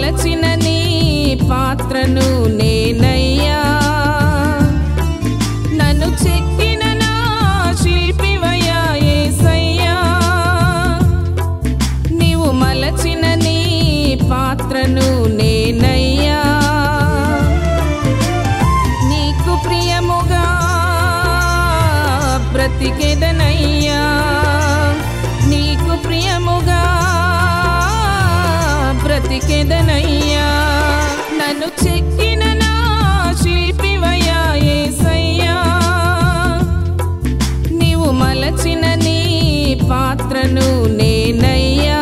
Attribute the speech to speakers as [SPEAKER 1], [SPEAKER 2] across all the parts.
[SPEAKER 1] మలచిన నీ పాత్రను నేనయ్యా నన్ను చెక్కిన నా శిల్పివయ్యా యేసయ్యా నీవు మలచిన నీ పాత్రను నేనయ్యా నీకు ప్రియముగా బ్రతికెదనయ్యా నీకు ప్రియముగా బ్రతికెదనయ్యా నన్ను చెక్కిన నా శిల్పివయ్యా యేసయ్యా నీవు మలచిన నీ పాత్రను నేనయ్యా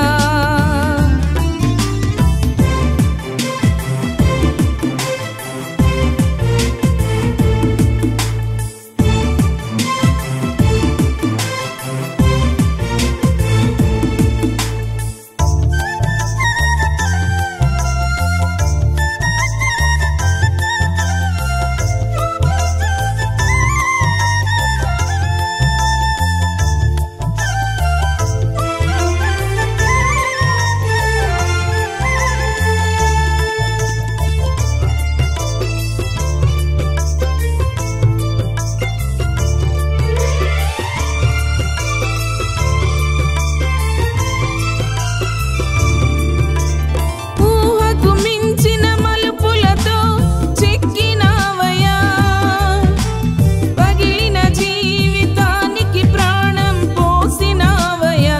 [SPEAKER 1] ఊహకు మించిన మలుపులతో చెక్కినావయ్యా పగిలిన జీవితానికి ప్రాణం పోసినావయ్యా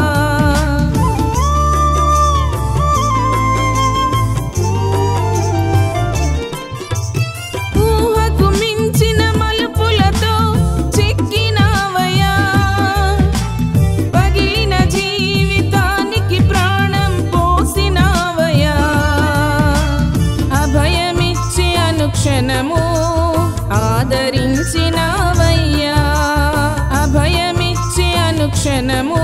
[SPEAKER 1] ఊహకు మించిన మలుపులతో చెక్కినావయ్యా పగిలిన జీవితానికి ప్రాణం పోసినావయ్యా అభయమిచ్చి అనుక్షణము ఆదరించినావయ్యా అభయమిచ్చి అనుక్షణము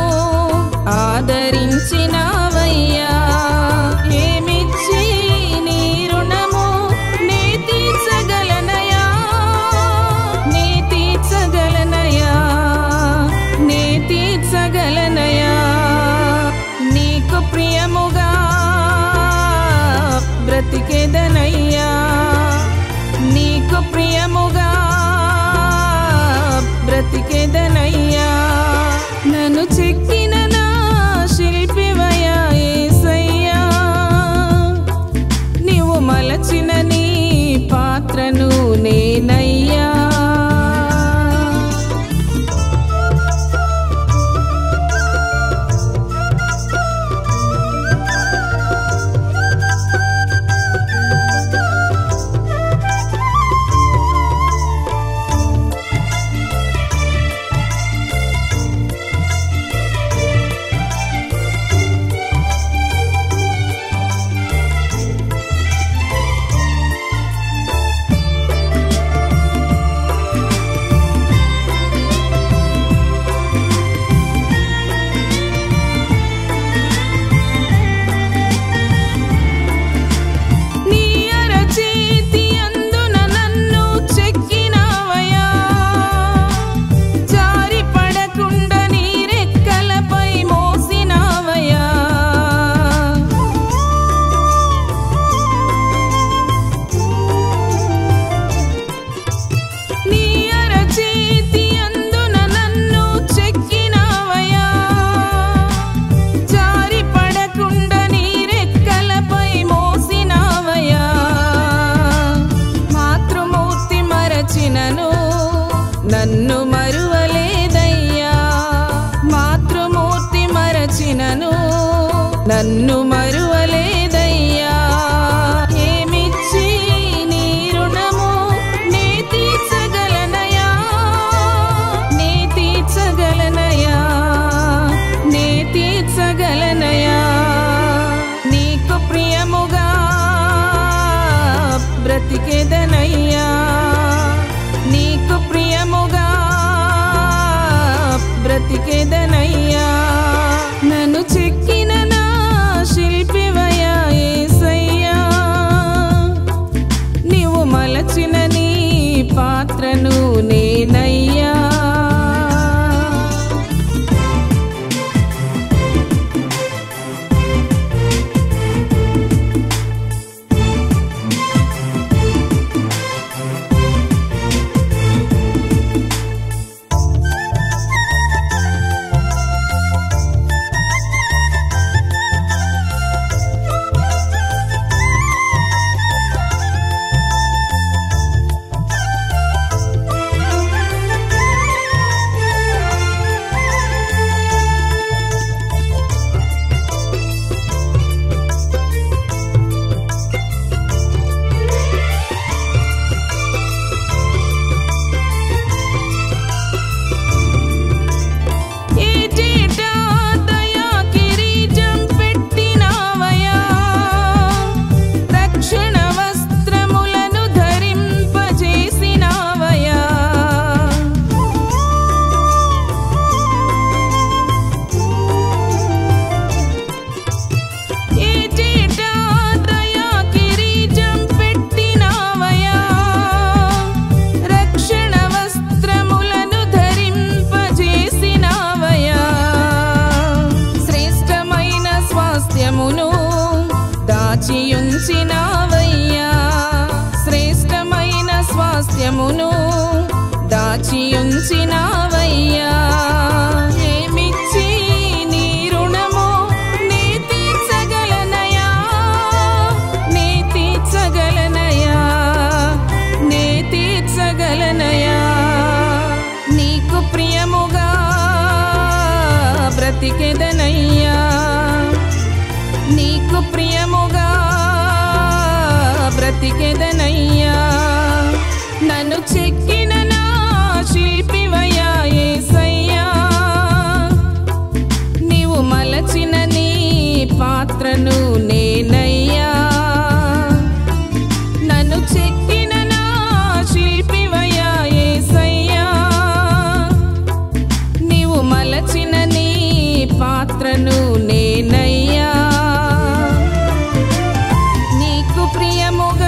[SPEAKER 1] ఆదరించినావయ్యా ఏమిచ్చి నీ రుణము నే తీర్చగలనయా నే తీర్చగలనయా నే తీర్చగలనయా నీకు ప్రియముగా బ్రతికెదనయ్యా నీకు ప్రియముగా బ్రతికెదనయ్యా నన్ను చెక్కిన నా శిల్పివయ్యా దాచియుంచినావయ్యా శ్రేష్టమైన స్వాస్థ్యమును దాచియుంచినావయ్యా ఏమిచ్చి నీ రుణము నీ తీర్చగలనయా నీ తీర్చగలనయా నీ తీర్చగలనయా నీకు ప్రియముగా బ్రతికెదనయ్యా నీకు ప్రియముగా బ్రతికెదనయ్యా నన్ను చెక్కిన నా శిల్పివయ్యా యేసయ్యా నీవు మలచిన నీ పాత్రను నేనయ్యా నన్ను చెక్కిన నా శిల్పివయ్యా యేసయ్యా నీవు మలచిన నీ పాత్రను నేనయ్యా నీకు ప్రియముగా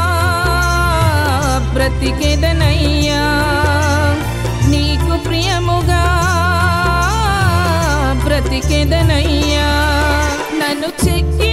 [SPEAKER 1] బ్రతికెదనయ్యా నీకు ప్రియముగా బ్రతికెదనయ్యా నన్ను చెక్కి